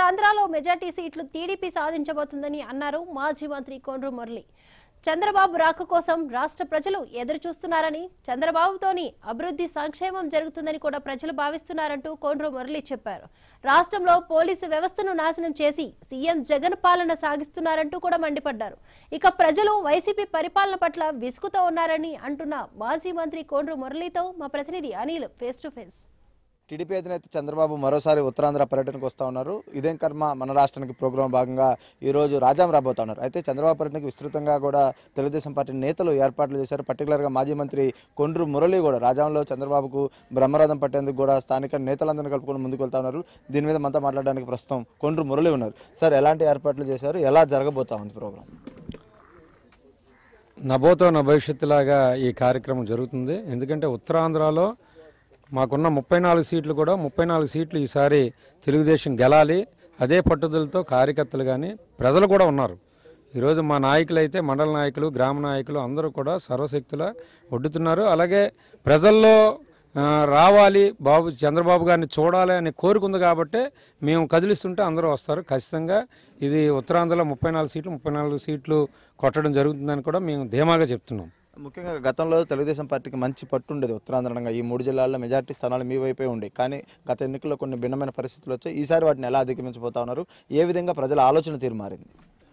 ఉత్తరాంధ్రలో మెజార్టీ సీట్లు టీడీపీ సాధించబోతుందని అన్నారు మాజీ మంత్రి కొండ్రు మురళి చంద్రబాబు రాక కోసం రాష్ట్ర ప్రజలు ఎదురు చూస్తున్నారని చంద్రబాబుతోని అభివృద్ధి సంక్షేమం జరుగుతుందని కూడా ప్రజలు భావిస్తున్నారంటూ కొండ్రు మురళి చెప్పారు రాష్ట్రంలో పోలీసు వ్యవస్థను నాశనం చేసి సీఎం జగన్ పాలన సాగిస్తున్నారంటూ కూడా మండిపడ్డారు ఇక ప్రజలు వైసీపీ పరిపాలన పట్ల విసుగుతో ఉన్నారని అంటున్న మాజీ మంత్రి కొండ్రు మురళితో మా ప్రతినిధి Anil face to face TDP అధినేత చంద్రబాబు మరోసారి ఉత్తరాంధ్ర పర్యటనకు వస్తూ ఉన్నారు ఇదేం కర్మ మన రాష్ట్రానికి ప్రోగ్రాం భాగంగా ఈరోజు రాజాం రాబోతా ఉన్నారు అయితే చంద్రబాబు పర్యటనకు విస్తృతంగా కూడా తెలుగుదేశం పార్టీ నేతలు ఏర్పాట్లు చేశారు పర్టికులర్గా మాజీ మంత్రి కొండ్రు మురళి కూడా రాజాంలో చంద్రబాబుకు బ్రహ్మరథం పట్టేందుకు కూడా స్థానిక నేతలందరినీ కలుపుకొని ముందుకు వెళ్తా ఉన్నారు దీని మీద మనతో మాట్లాడడానికి ప్రస్తుతం కొండ్రు మురళి ఉన్నారు సార్ ఎలాంటి ఏర్పాట్లు చేశారు ఎలా జరగబోతా ఉంది ప్రోగ్రాం నభోతో నా భవిష్యత్తులాగా ఈ కార్యక్రమం జరుగుతుంది ఎందుకంటే ఉత్తరాంధ్రలో మాకున్న ముప్పై నాలుగు సీట్లు కూడా ముప్పై నాలుగు సీట్లు ఈసారి తెలుగుదేశం గెలాలి అదే పట్టుదలతో కార్యకర్తలు కానీ ప్రజలు కూడా ఉన్నారు ఈరోజు మా నాయకులు అయితే మండల నాయకులు గ్రామ నాయకులు అందరూ కూడా సర్వశక్తుల ఒడ్డుతున్నారు అలాగే ప్రజల్లో ఆ, రావాలి బాబు చంద్రబాబు గారిని చూడాలి అనే కోరిక ఉంది కాబట్టి మేము కదిలిస్తుంటే అందరూ వస్తారు ఖచ్చితంగా ఇది ఉత్తరాంధ్రలో ముప్పై నాలుగు సీట్లు ముప్పై నాలుగు సీట్లు కొట్టడం జరుగుతుందని కూడా మేము ధీమాగా చెప్తున్నాం ముఖ్యంగా గతంలో తెలుగుదేశం పార్టీకి మంచి పట్టు ఉండేది ఉత్తరాంధ్రంగా ఈ మూడు జిల్లాల్లో మెజార్టీ స్థానాలు మీ వైపే ఉండే కానీ గత ఎన్నికల్లో కొన్ని భిన్నమైన పరిస్థితులు వచ్చాయి ఈసారి వాటిని ఎలా అధిగమించబోతా ఉన్నారు ఏ విధంగా ప్రజల ఆలోచన తీరు మారింది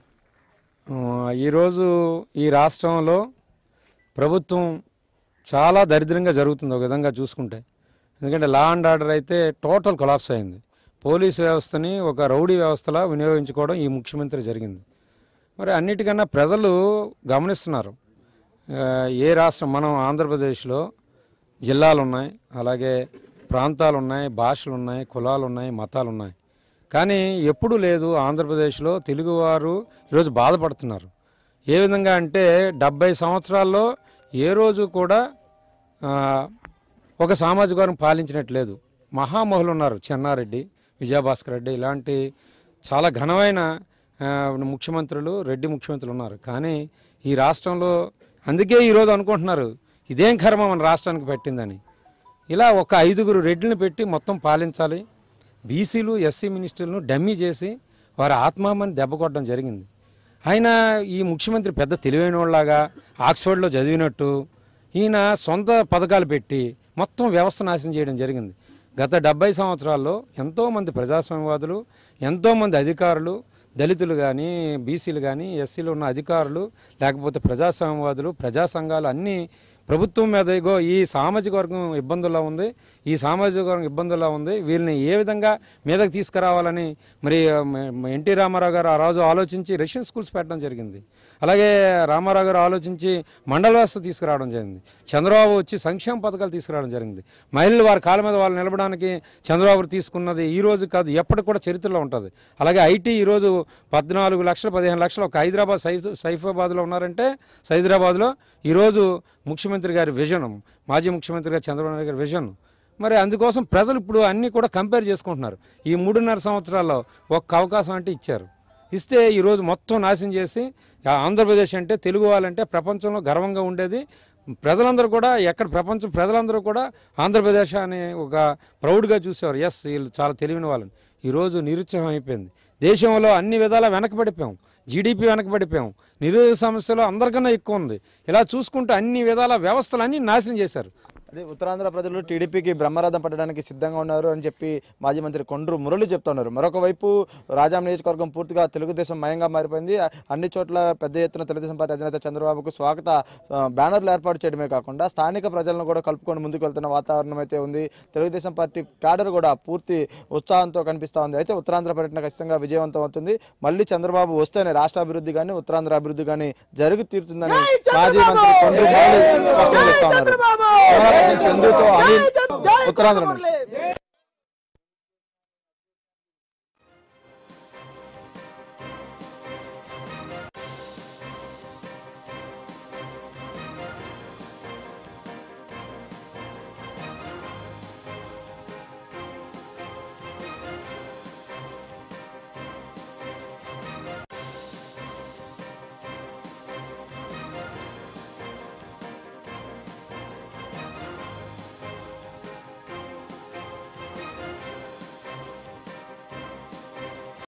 ఆ, ఈరోజు ఈ రాష్ట్రంలో ప్రభుత్వం చాలా దరిద్రంగా జరుగుతుంది ఒక విధంగా చూసుకుంటే ఎందుకంటే లా అండ్ ఆర్డర్ అయితే టోటల్ కొలాప్స్ అయింది పోలీస్ వ్యవస్థని ఒక రౌడీ వ్యవస్థలా వినియోగించుకోవడం ఈ ముఖ్యమంత్రి జరిగింది మరి అన్నిటికన్నా ప్రజలు గమనిస్తున్నారు ఆ, ఏ రాష్ట్రం మనం ఆంధ్రప్రదేశ్లో జిల్లాలు ఉన్నాయి అలాగే ప్రాంతాలు ఉన్నాయి భాషలు ఉన్నాయి కులాలు ఉన్నాయి మతాలు ఉన్నాయి కానీ ఎప్పుడూ లేదు ఆంధ్రప్రదేశ్లో తెలుగువారు ఈరోజు బాధపడుతున్నారు ఏ విధంగా అంటే డెబ్బై సంవత్సరాల్లో ఏ రోజు కూడా ఆ, ఒక సామాజిక వర్గం పాలించినట్లేదు మహామహులు ఉన్నారు చెన్నారెడ్డి విజయభాస్కర్ రెడ్డి ఇలాంటి చాలా ఘనమైన ఆ, ముఖ్యమంత్రులు రెడ్డి ముఖ్యమంత్రులు ఉన్నారు కానీ ఈ రాష్ట్రంలో అందుకే ఈరోజు అనుకుంటున్నారు ఇదేం కర్మ మన రాష్ట్రానికి పెట్టిందని ఇలా ఒక ఐదుగురు రెడ్లను పెట్టి మొత్తం పాలించాలి బీసీలు ఎస్సీ మినిస్టర్లను డమ్మీ చేసి వారి ఆత్మామని దెబ్బకొట్టడం జరిగింది ఆయన ఈ ముఖ్యమంత్రి పెద్ద తెలివైన వాళ్ళలాగా ఆక్స్ఫర్డ్లో చదివినట్టు ఈయన సొంత పథకాలు పెట్టి మొత్తం వ్యవస్థ నాశనం చేయడం జరిగింది గత డెబ్బై సంవత్సరాల్లో ఎంతోమంది ప్రజాస్వామ్యవాదులు ఎంతోమంది అధికారులు దళితులు కానీ బీసీలు కానీ ఎస్సీలు ఉన్న అధికారులు లేకపోతే ప్రజాస్వామ్యవాదులు ప్రజా సంఘాలు అన్నీ ప్రభుత్వం మీద ఇగో ఈ సామాజిక వర్గం ఇబ్బందుల్లో ఉంది ఈ సామాజిక వర్గం ఇబ్బందుల్లో ఉంది వీళ్ళని ఏ విధంగా మీదకి తీసుకురావాలని మరి ఎన్టీ రామారావు గారు ఆ రోజు ఆలోచించి రష్యన్ స్కూల్స్ పెట్టడం జరిగింది అలాగే రామారావు గారు ఆలోచించి మండల వ్యవస్థ తీసుకురావడం జరిగింది చంద్రబాబు వచ్చి సంక్షేమ పథకాలు తీసుకురావడం జరిగింది మహిళలు వారి కాళ్ళ మీద వాళ్ళు నిలబడడానికి చంద్రబాబు తీసుకున్నది ఈ రోజు కాదు ఎప్పటికి కూడా చరిత్రలో ఉంటుంది అలాగే ఐటీ ఈరోజు పద్నాలుగు లక్షలు పదిహేను లక్షలు ఒక హైదరాబాద్ సైఫ్ సైఫాబాద్లో ఉన్నారంటే సైదరాబాద్లో ఈరోజు ముఖ్యమంత్రి గారి విజన్ మాజీ ముఖ్యమంత్రి గారు చంద్రబాబు నాయుడు గారి విజన్ మరి అందుకోసం ప్రజలు ఇప్పుడు అన్నీ కూడా కంపేర్ చేసుకుంటున్నారు ఈ మూడున్నర సంవత్సరాల్లో ఒక్క అవకాశం అంటే ఇచ్చారు ఇస్తే ఈరోజు మొత్తం నాశనం చేసి ఆ ఆంధ్రప్రదేశ్ అంటే తెలుగు వాళ్ళంటే ప్రపంచంలో గర్వంగా ఉండేది ప్రజలందరూ కూడా ఎక్కడ ప్రపంచం ప్రజలందరూ కూడా ఆంధ్రప్రదేశ్ అనే ఒక ప్రౌడ్గా చూసేవారు ఎస్ వీళ్ళు చాలా తెలివిన వాళ్ళని ఈరోజు నిరుత్సాహం అయిపోయింది దేశంలో అన్ని విధాలా వెనకబడిపోయాం జీడిపి వెనకబడిపోయాం నిరుద్యోగ సమస్యలు అందరికన్నా ఎక్కువ ఉంది ఇలా చూసుకుంటే అన్ని విధాల వ్యవస్థలు అన్ని నాశనం చేశారు అదే ఉత్తరాంధ్ర ప్రజలు టీడీపీకి బ్రహ్మరథం పట్టడానికి సిద్ధంగా ఉన్నారు అని చెప్పి మాజీ మంత్రి కొండ్రు మురళి చెప్తున్నారు మరొక వైపు రాజాం నియోజకవర్గం పూర్తిగా తెలుగుదేశం మయంగా మారిపోయింది అన్ని చోట్ల పెద్ద ఎత్తున తెలుగుదేశం పార్టీ అధినేత చంద్రబాబుకు స్వాగత ఆ, బ్యానర్లు ఏర్పాటు చేయడమే కాకుండా స్థానిక ప్రజలను కూడా కలుపుకొని ముందుకు వెళ్తున్న వాతావరణం అయితే ఉంది తెలుగుదేశం పార్టీ క్యాడర్ కూడా పూర్తి ఉత్సాహంతో కనిపిస్తూ ఉంది అయితే ఉత్తరాంధ్ర పర్యటన ఖచ్చితంగా విజయవంతం అవుతుంది మళ్ళీ చంద్రబాబు వస్తేనే రాష్ట్ర అభివృద్ధి కానీ ఉత్తరాంధ్ర అభివృద్ధి కానీ జరుగు తీరుతుందని మాజీ మంత్రి కొండ్రు మురళి స్పష్టం చేస్తా ఉన్నారు కెమెరా పర్సన్ చందుతో అనిల్ ఉత్తరాంధ్ర నుంచి